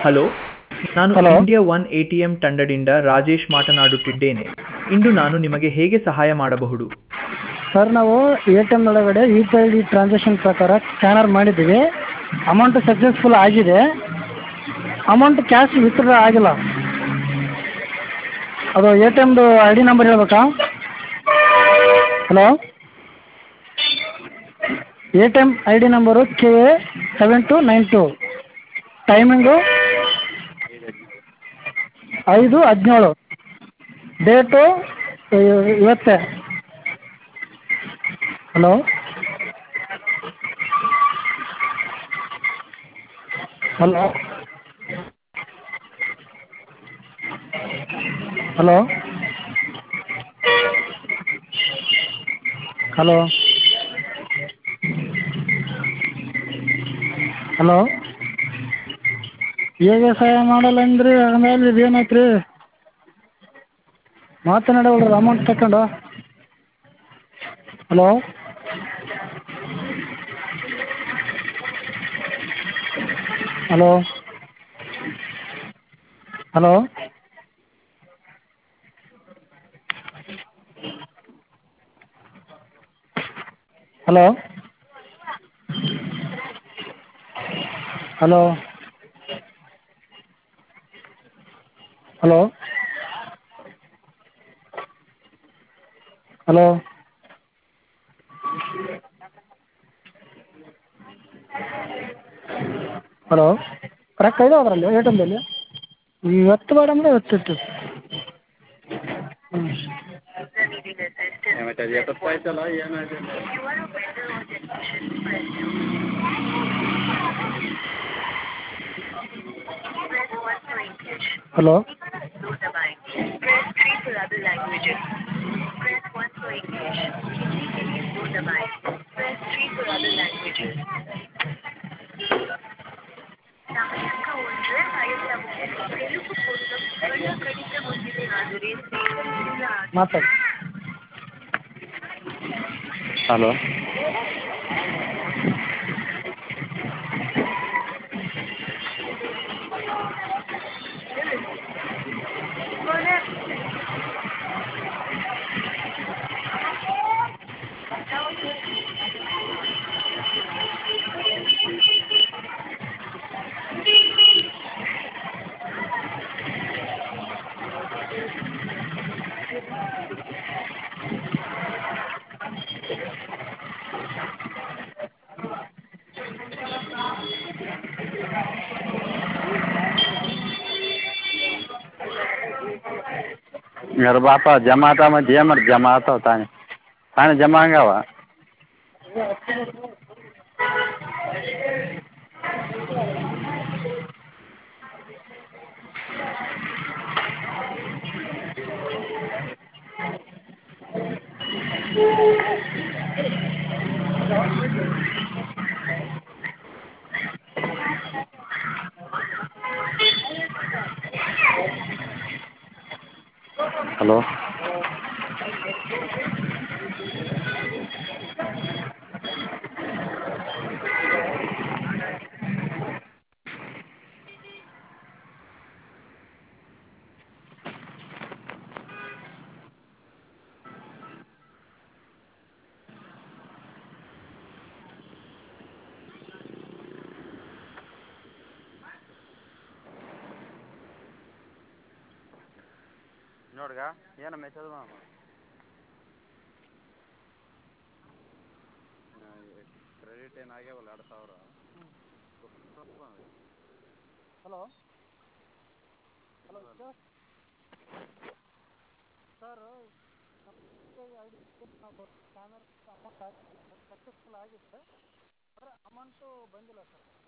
Hello ನಾನು Hello. India one A T M ತಂಡದಿಂದ ರಾಜೇಶ್ ಮಾತನಾಡುತ್ತಿದ್ದೇನೆ ಇಂದು ನಾನು ನಿಮಗೆ ಹೇಗೆ ಸಹಾಯ ಮಾಡಬಹುದು ಸರ್ ನಾವು ಎ ಟಿ ಎಮ್ ಒಳಗಡೆ U P I D transaction ಪ್ರಕಾರ ಸ್ಕ್ಯಾನರ್ ಮಾಡಿದ್ದೀವಿ ಅಮೌಂಟ್ ಸಕ್ಸಸ್ಫುಲ್ ಆಗಿದೆ ಅಮೌಂಟ್ ಕ್ಯಾಶ್ ವಿತ್ಡ್ರಾ ಆಗಿಲ್ಲ ಅದು ಎ ಟಿ ಎಮ್ದು ಐ ಡಿ ನಂಬರ್ ಹೇಳ್ಬೇಕಾ hello A T M I D number K A seven two nine two timing ಐದು ಹದಿನೇಳು ಡೇಟು ಇವತ್ತೇ hello hello hello hello hello ಹೇಗೆ ಸಹಾಯ ಮಾಡಲ್ಲ ಅಂದ್ರಿ ಆಮೇಲೆ ಇದು ಏನಾಯ್ತು ರೀ ಮಾತನಾಡವಲ್ರಿ ಅಮೌಂಟ್ ತಗೊಂಡು hello hello hello hello hello hello hello hello correct ಇದೆ ಅದರಲ್ಲಿ ಎ ಟಿ ಎಮ್ದಲ್ಲಿ ಇವತ್ತು ಬೇಡ ಅಂದರೆ ಇವತ್ತಿತ್ತು ಹ್ಞೂ ಹಲೋ ಮಾತಾಡಿ ಹಲೋ मेरे बापा जमा था मैं दिया मर जमा था ताने ताने जमा हुआ ಹಲೋ ನೋಡ್ಗ ಏನು ಮೆಸೇಜ್ ಮಾಡು ಕ್ರೆಡಿಟ್ ಏನಾಗ್ಯಾವಲ್ಲ ಎರಡು ಸಾವಿರ hello hello sir sir I D scanner amount successful ಆಗಿದೆ ಆದರೆ ಅಮೌಂಟು ಬಂದಿಲ್ಲ ಸರ್